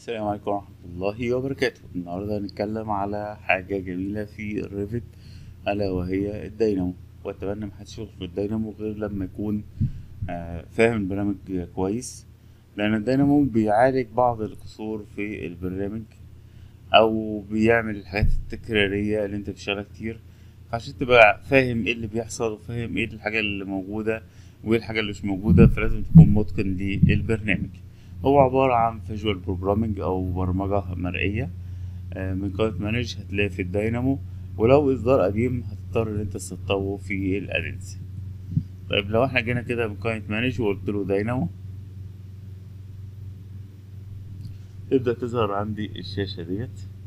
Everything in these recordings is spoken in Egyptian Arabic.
السلام عليكم ورحمة الله وبركاته النهاردة هنتكلم على حاجة جميلة في الريفت ألا وهي الدينامو وأتمنى محدش يدخل في الدينامو غير لما يكون آه، فاهم البرنامج كويس لأن الدينامو بيعالج بعض القصور في البرنامج أو بيعمل الحاجات التكرارية اللي أنت بتشتغلها كتير فعشان تبقى فاهم ايه اللي بيحصل وفاهم ايه الحاجة اللي موجودة وايه الحاجة اللي مش موجودة فلازم تكون متقن للبرنامج هو عبارة عن فيجوال بروجرامينج أو برمجة مرئية آه، من قائمة مانج هتلاقي في الداينامو ولو إصدار قديم هتضطر إن أنت تسطبه في الأدنس طيب لو احنا جينا كده من قائمة مانج وقلت له داينامو تبدأ تظهر عندي الشاشة ديت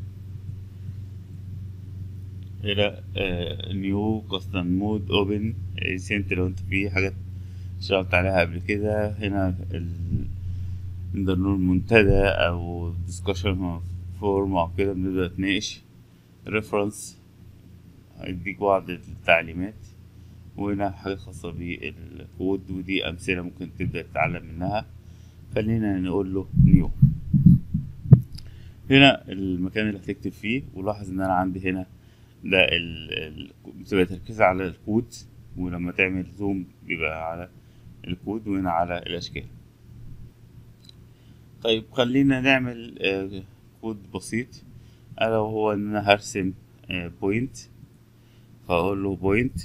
هنا نيو كاستم مود اوبن سنت لو انت في حاجات اشتغلت عليها قبل كده هنا ال نقدر نقول منتدى او ديسكشن فورم او كده بنبدأ نتناقش ريفرنس هيديك بعض التعليمات وهنا حاجة خاصة بالكود ودي أمثلة ممكن تبدأ تتعلم منها خلينا نقول له نيو هنا المكان اللي هتكتب فيه ولاحظ ان انا عندي هنا ده ال ال- بتبقى تركيز على الكود ولما تعمل زوم بيبقى على الكود وهنا على الاشكال طيب خلينا نعمل آه، كود بسيط الا وهو ان انا هرسم بوينت فاقول له بوينت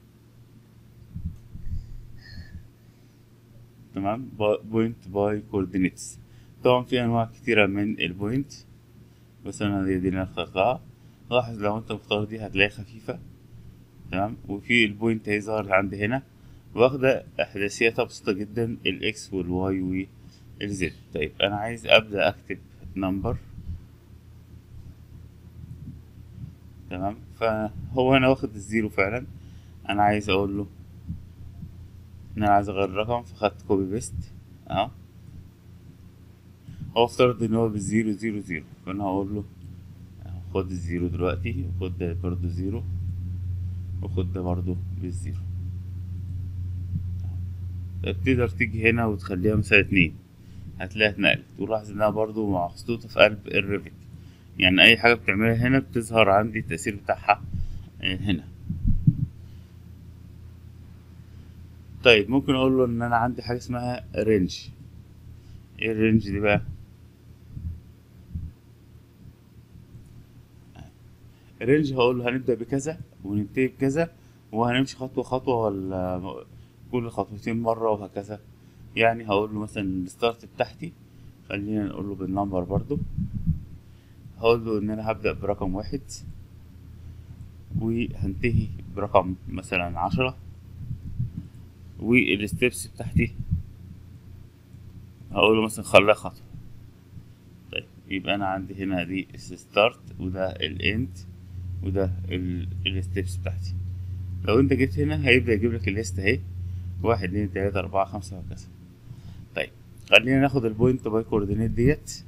تمام بوينت باي كوردينيتس طبعا في انواع كتيرة من البوينت بس انا دي, دي اللي أنا اخترتها لاحظ لو انت مختار دي هتلاقيها خفيفة تمام وفي البوينت هيظهر عندي هنا واخدة احداثياتها بسيطة جدا الاكس والواي والزد طيب انا عايز ابدأ اكتب نمبر تمام فهو انا واخد الزيرو فعلا انا عايز اقول له ان انا عايز اغير الرقم فخدت كوبي بيست اهو هو افترض ان هو بالزيرو زيرو زيرو فانا هقول له خد الزيرو دلوقتي وخد ده برضو زيرو وخد ده برضو بالزيرو تقدر تيجي هنا وتخليها مثلا اتنين هتلاقيها اتنقلت ولاحظ انها برضو محطوطة في قلب الريفت يعني اي حاجة بتعملها هنا بتظهر عندي التأثير بتاعها آه، هنا طيب ممكن اقول له ان انا عندي حاجة اسمها رينج ايه الرينج دي بقى الرينج هقول له هنبدأ بكذا وننتهي بكذا وهنمشي خطوة خطوة ولا كل خطوتين مرة وهكذا يعني هقول له مثلا الستارت بتاعتي خلينا نقول له بالنمبر برضو هقول له ان انا هبدأ برقم واحد وهنتهي برقم مثلا عشرة والستبس بتاعتي هقول له مثلا خليها خطوة طيب يبقى انا عندي هنا دي الستارت وده الاند وده الستبس بتاعتي لو انت جيت هنا هيبدأ يجيب لك الليست اهي واحد اتنين تلاتة أربعة خمسة وهكذا طيب خلينا ناخد البوينت باي كوردينيت ديت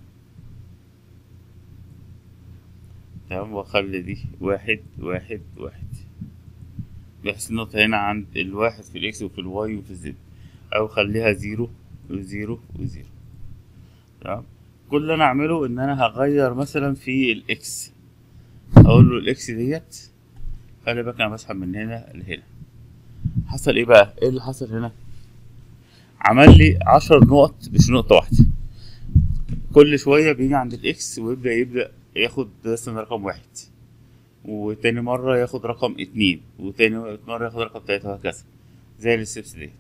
تمام واخلي دي واحد واحد واحد بحيث النقطة هنا عند الواحد في الإكس وفي الواي وفي الزد أو خليها زيرو وزيرو وزيرو تمام كل اللي أنا أعمله إن أنا هغير مثلا في الإكس أقول له الإكس ديت خلي بالك أنا بسحب من هنا لهنا حصل إيه بقى؟ إيه اللي حصل هنا؟ عمل لي عشر نقط مش نقطة واحدة كل شوية بيجي عند الإكس ويبدأ يبدأ ياخد مثلا رقم واحد وتاني مرة ياخد رقم اتنين وتاني مرة ياخد رقم تلاتة وهكذا زي الستبس ديت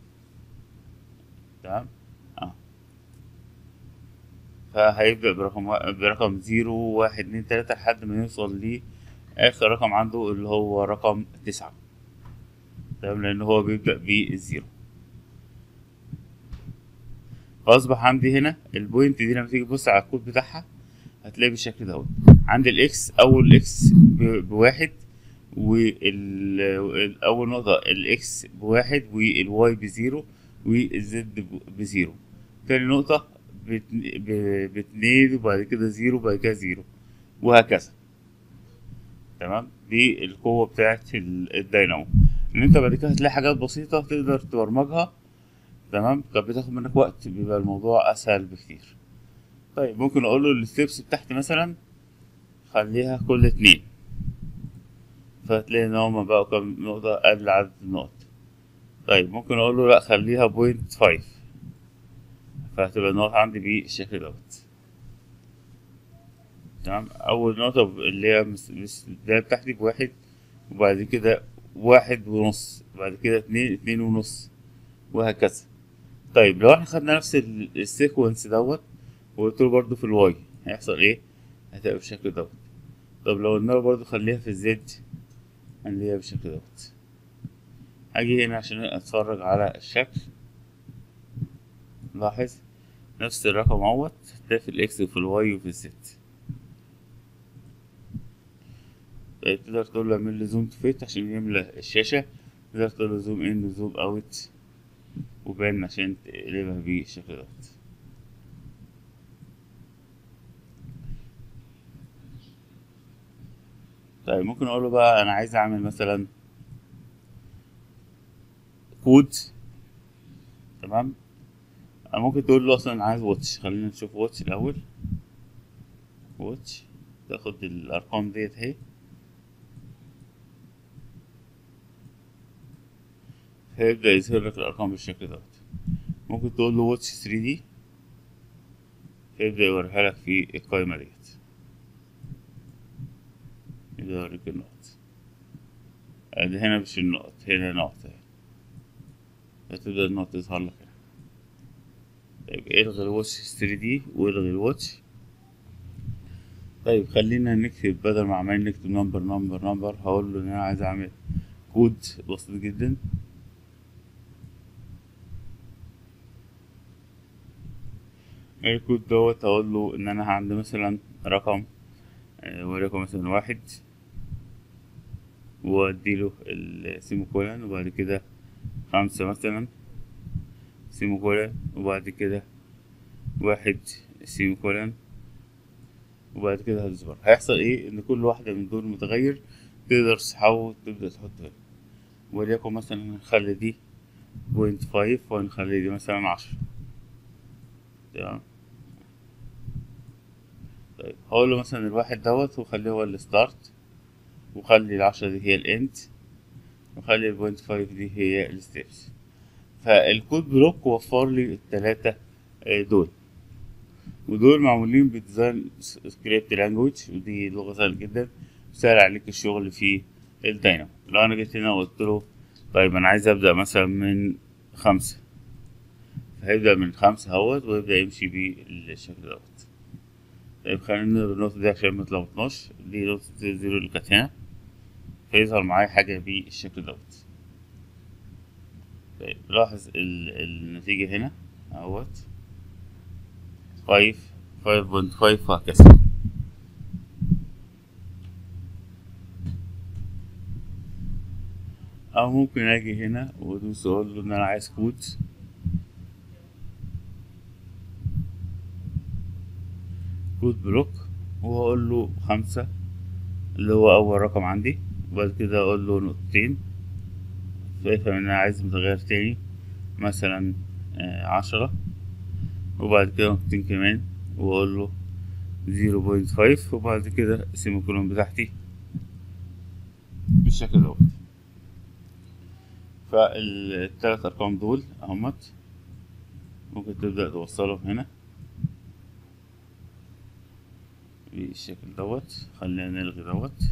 تمام اه فهيبدأ برقم وا- برقم زيرو واحد اتنين تلاتة لحد ما يوصل لي آخر رقم عنده اللي هو رقم تسعة تمام لأن هو بيبدأ بالزيرو فأصبح عندي هنا البوينت دي لما تيجي تبص على الكود بتاعها هتلاقي بالشكل دوت عند الاكس اول اكس ب- بواحد واول نقطة الاكس بواحد والواي بزيرو والزد ب- بزيرو تاني نقطة باتن- ب- باتنين وبعد كده زيرو وبعد كده زيرو وهكذا تمام دي القوة بتاعت ال- الداينامو ان انت بعد كده هتلاقي حاجات بسيطة تقدر تبرمجها تمام كانت بتاخد منك وقت بيبقى الموضوع اسهل بكتير طيب ممكن اقول له الستبس بتاعتي مثلا خليها كل اتنين فهتلاقي ان هما بقوا كام نقطة قبل عدد النقط طيب ممكن اقول له لا خليها بوينت فايف فهتبقى النقط عندي بالشكل دوت تمام اول نقطة اللي هي مس- مس- البداية بتاعتي بواحد وبعد كده واحد ونص بعد كده اتنين اتنين ونص وهكذا طيب لو احنا خدنا نفس ال- السيكونس دوت وقلت له برضه في الواي هيحصل ايه هتبقى بالشكل دوت طب لو قلنا له برضه خليها في الزد هنلاقيها بالشكل دوت اجي هنا عشان اتفرج على الشكل لاحظ نفس الرقم اهوت هتلاقي في الاكس وفي الواي وفي الزد طيب تقدر تقول له اعمل لي زوم تو فيت عشان يملى الشاشة تقدر تقول له زوم ان وزوم اوت وبان عشان تقلبها بالشكل دوت طيب ممكن اقول له بقى انا عايز اعمل مثلا كود تمام أو ممكن تقول له اصلا عايز واتش خلينا نشوف واتش الاول واتش تاخد الارقام ديت اهي هيبدأ يظهر لك الارقام بالشكل دوت ممكن تقول له واتش 3 دي فيبدأ يوريها لك في القائمة ديت يبدأ يوريك النقط ادي هنا مش النقط هنا نقط اهي فتبدأ النقط تظهر لك هنا طيب الغي الواتش 3 دي والغي الواتش طيب خلينا نكتب بدل ما عمالين نكتب نمبر نمبر نمبر هقول له ان انا عايز اعمل كود بسيط جدا الكود دوت هقول له ان انا عندي مثلا رقم آه، وليكن مثلا واحد واديله السيمو كولن وبعد كده خمسة مثلا سيمو كولن وبعد كده واحد سيمو كولن وبعد كده هتصبر هيحصل ايه ان كل واحدة من دول متغير تقدر تسحبه وتبدأ تحطه هنا وليكن مثلا نخلي دي بوينت فايف ونخلي دي مثلا عشرة تمام طيب هقول له مثلا الواحد دوت وخليه هو الستارت وخلي العشرة دي هي الاند وخلي البوينت فايف دي هي الستيبس فالكود بلوك وفر لي التلاتة آه، دول ودول معمولين بديزاين سكريبت لانجوج ودي لغة سهلة جدا سهل عليك الشغل في الداينامو لو انا جيت هنا وقلت له طيب انا عايز ابدأ مثلا من خمسة فهيبدأ من خمسة اهوت ويبدأ يمشي بالشكل دوت طيب خلينا نلغي النقطة دي عشان متلخبطناش دي نقطة زيرو اللي كانت هنا فيظهر معايا حاجة بالشكل دوت طيب لاحظ ال- النتيجة هنا اهوت فايف فايف بوينت فايف وهكذا أو ممكن أجي هنا وأدوس أقول له إن أنا عايز كود كود بلوك وهقول له خمسة اللي هو أول رقم عندي وبعد كده أقول له نقطتين فيفهم إن أنا عايز متغير تاني مثلا آه، عشرة وبعد كده نقطتين كمان وأقول له زيرو بوينت فايف وبعد كده السيميكولون بتاعتي بالشكل دوت فالتلات أرقام دول أهمت ممكن تبدأ توصلهم هنا بالشكل دوت خلينا نلغي دوت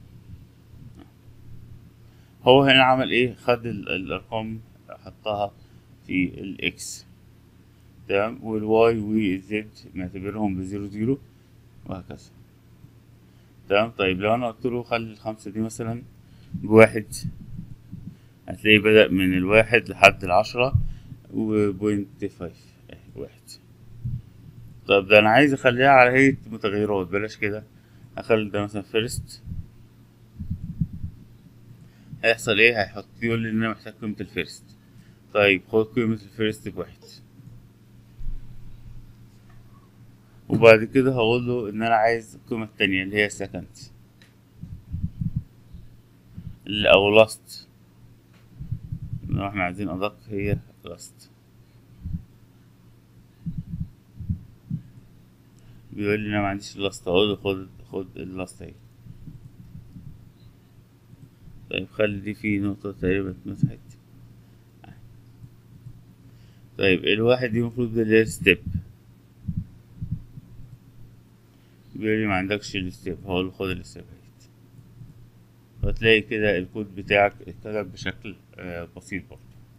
هو هنا عمل ايه خد ال- الارقام حطها في الاكس تمام والواي والزد نعتبرهم بزيرو زيرو وهكذا تمام طيب لو انا قلت له خلي الخمسة دي مثلا بواحد هتلاقيه بدأ من الواحد لحد العشرة وبوينت فايف اهي واحد طب ده انا عايز اخليها على هيئة متغيرات بلاش كده اخلي ده مثلا فيرست هيحصل ايه هيحط يقول لي ان انا محتاج قيمة الفيرست طيب خد قيمة الفيرست بواحد وبعد كده هقول له ان انا عايز القيمة التانية اللي هي سكند او لاست لو احنا عايزين ادق هي لاست بيقول لي انا ما عنديش اللاست اقول له خد خد اللاست اهي طيب خلي دي في نقطة تقريبا اتمسحت طيب الواحد دي المفروض اللي هي الستيب بيقول لي ما عندكش الستيب هقول له خد الستيب اهيت فتلاقي كده الكود بتاعك اتكتب بشكل آه، بسيط برضه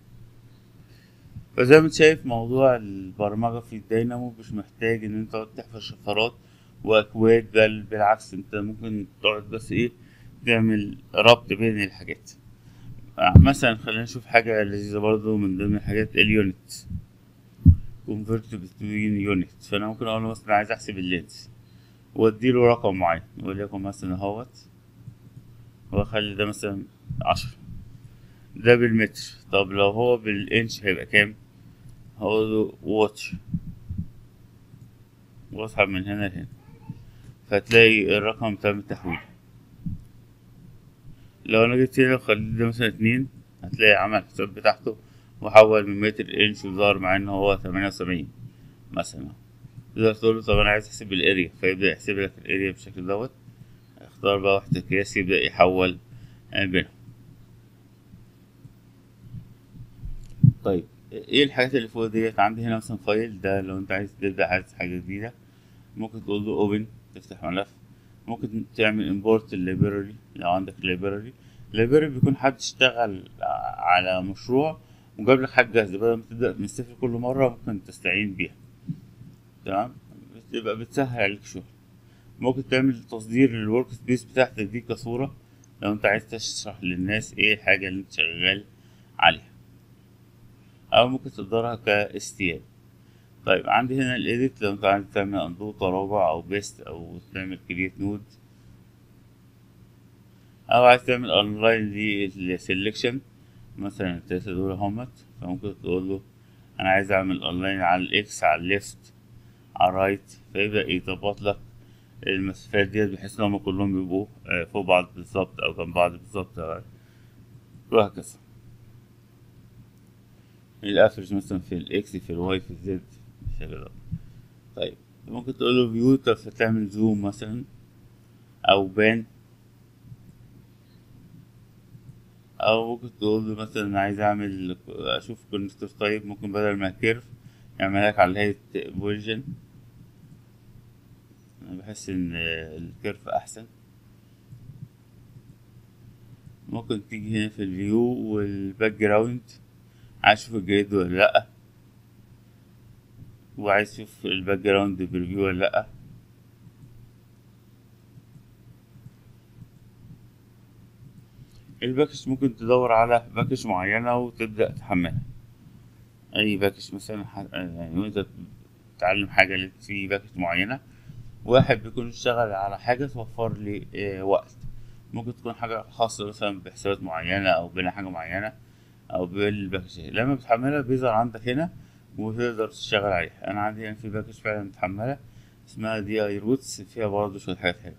فزي ما انت شايف موضوع البرمجة في الدينامو مش محتاج ان انت تقعد تحفظ شفرات واكواد بل بالعكس انت ممكن تقعد بس ايه تعمل ربط بين الحاجات آه، مثلا خلينا نشوف حاجة لذيذة برضو من ضمن الحاجات اليونت convert between units فانا ممكن اقول له مثلا عايز احسب اللينس واديله رقم معين وليكن مثلا اهوت واخلي ده مثلا عشرة ده بالمتر طب لو هو بالانش هيبقى كام هقول له واتش واسحب من هنا لهنا فتلاقي الرقم تم تحويله لو انا جبت هنا وخليت ده مثلا اتنين هتلاقي عمل الحساب بتاعته وحول من متر انش وظهر مع ان هو تمانية وسبعين مثلا تقدر تقول له طب انا عايز احسب الاريا فيبدأ يحسب لك الاريا بالشكل دوت اختار بقى وحدة قياس يبدأ يحول آه، بينهم طيب ايه الحاجات اللي فوق ديت عندي هنا مثلا فايل ده لو انت عايز تبدأ عايز حاجة جديدة ممكن تقول له اوبن تفتح ملف ممكن تعمل امبورت اللايبراري لو عندك لايبراري اللايبراري بيكون حد اشتغل على مشروع وجاب لك حاجة جاهزة بدل ما تبدأ من الصفر كل مرة ممكن تستعين بيها تمام بتبقى بتسهل عليك شغل ممكن تعمل تصدير للورك سبيس بتاعتك دي كصورة لو انت عايز تشرح للناس ايه الحاجة اللي انت شغال عليها او ممكن تصدرها كاستياب طيب عندي هنا الايديت لو انت عايز تعمل اندو تراجع او بيست او تعمل كريت نود او عايز تعمل اونلاين للسلكشن مثلا التلاتة دول همت فممكن تقول له انا عايز اعمل اونلاين على الاكس على الليفت على الرايت فيبدأ يظبط لك المسافات ديت بحيث ان هم كلهم بيبقوا آه، فوق بعض بالظبط او جنب بعض بالظبط وهكذا الافرج مثلا في الاكس في الواي في الزد بالشكل ده طيب ممكن تقول له فيو فتعمل زوم مثلا او بان او ممكن تقول له مثلا أنا عايز اعمل اشوف كونكتور طيب ممكن بدل ما كيرف يعمل لك على هيئة بولجن انا بحس ان الكيرف احسن ممكن تيجي هنا في الفيو والباك جراوند عايز تشوف الجريد ولا لأ وعايز تشوف الباك جراوند بريفيو ولا لأ الباكج ممكن تدور على باكج معينة وتبدأ تحملها أي باكج مثلا ح- يعني وأنت بتتعلم حاجة اللي في باكج معينة واحد بيكون اشتغل على حاجة توفر لي آه، وقت ممكن تكون حاجة خاصة مثلا بحسابات معينة أو بين حاجة معينة أو بالباكج لما بتحملها بيظهر عندك هنا وتقدر تشتغل عليها أنا عندي هنا في باكج فعلا متحملة اسمها دي اي روتس فيها برضه شوية حاجات حلوة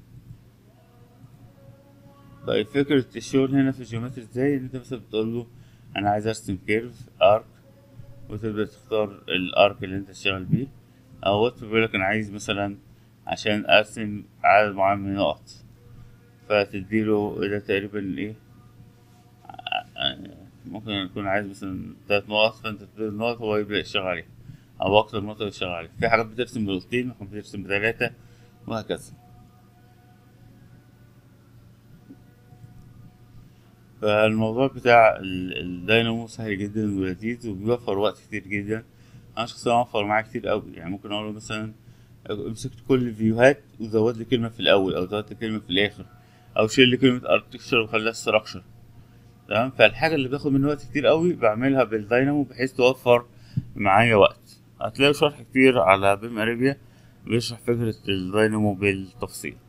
طيب فكرة الشغل هنا في الجيومتري ازاي ان انت مثلا بتقول له انا عايز ارسم كيرف ارك وتبدأ تختار الارك اللي انت تشتغل بيه او بيقول لك انا عايز مثلا عشان ارسم عدد معين من النقط فتديله ده تقريبا ايه ع- ممكن يكون عايز مثلا تلات نقط فانت تديله النقط هو يبدأ يشتغل عليها او اكتر نقطة يشتغل عليها في حاجات بترسم بنقطتين وحاجات بترسم بتلاتة وهكذا فالموضوع بتاع ال- الداينامو سهل جدا ولذيذ وبيوفر وقت كتير جدا انا شخصيا وفر معايا كتير قوي يعني ممكن اقول له مثلا امسك كل الفيوهات وزود لي كلمه في الاول او زود لي كلمه في الاخر او شيل لي كلمه اركتكشر وخليها ستراكشر تمام فالحاجه اللي بتاخد مني وقت كتير قوي بعملها بالداينامو بحيث توفر معايا وقت هتلاقي شرح كتير على بيم اريبيا بيشرح فكره الداينامو بالتفصيل